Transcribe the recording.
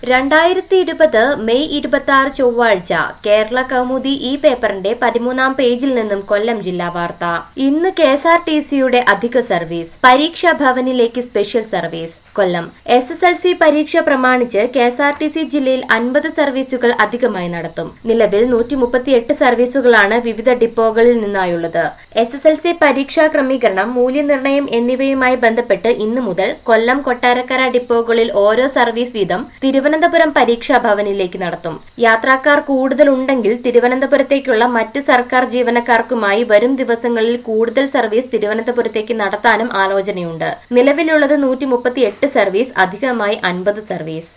രണ്ടായിരത്തി ഇരുപത് മെയ് ഇരുപത്തി ആറ് ചൊവ്വാഴ്ച കേരള കൗമുദി ഈ പേപ്പറിന്റെ പതിമൂന്നാം പേജിൽ നിന്നും കൊല്ലം ജില്ലാ വാർത്ത ഇന്ന് കെ എസ് ആർ ടി സിയുടെ അധിക സർവീസ് പരീക്ഷാ ഭവനിലേക്ക് special service Kollam S S L C പരീക്ഷ പ്രമാണിച്ച് K S R T C ജില്ലയിൽ അൻപത് സർവീസുകൾ അധികമായി നടത്തും നിലവിൽ നൂറ്റി മുപ്പത്തിയെട്ട് സർവീസുകളാണ് വിവിധ ഡിപ്പോകളിൽ നിന്നായുള്ളത് എസ് എസ് എൽ സി പരീക്ഷാ ക്രമീകരണം മൂല്യനിർണ്ണയം എന്നിവയുമായി ബന്ധപ്പെട്ട് ഇന്നു മുതൽ കൊല്ലം കൊട്ടാരക്കര ഡിപ്പോകളിൽ ഓരോ സർവീസ് വീതം തിരുവനന്തപുരം പരീക്ഷാ ഭവനിലേക്ക് നടത്തും യാത്രക്കാർ കൂടുതലുണ്ടെങ്കിൽ തിരുവനന്തപുരത്തേക്കുള്ള മറ്റ് സർക്കാർ ജീവനക്കാർക്കുമായി വരും ദിവസങ്ങളിൽ കൂടുതൽ സർവീസ് തിരുവനന്തപുരത്തേക്ക് നടത്താനും ആലോചനയുണ്ട് നിലവിലുള്ളത് നൂറ്റി സർവീസ് അധികമായി അൻപത് സർവീസ്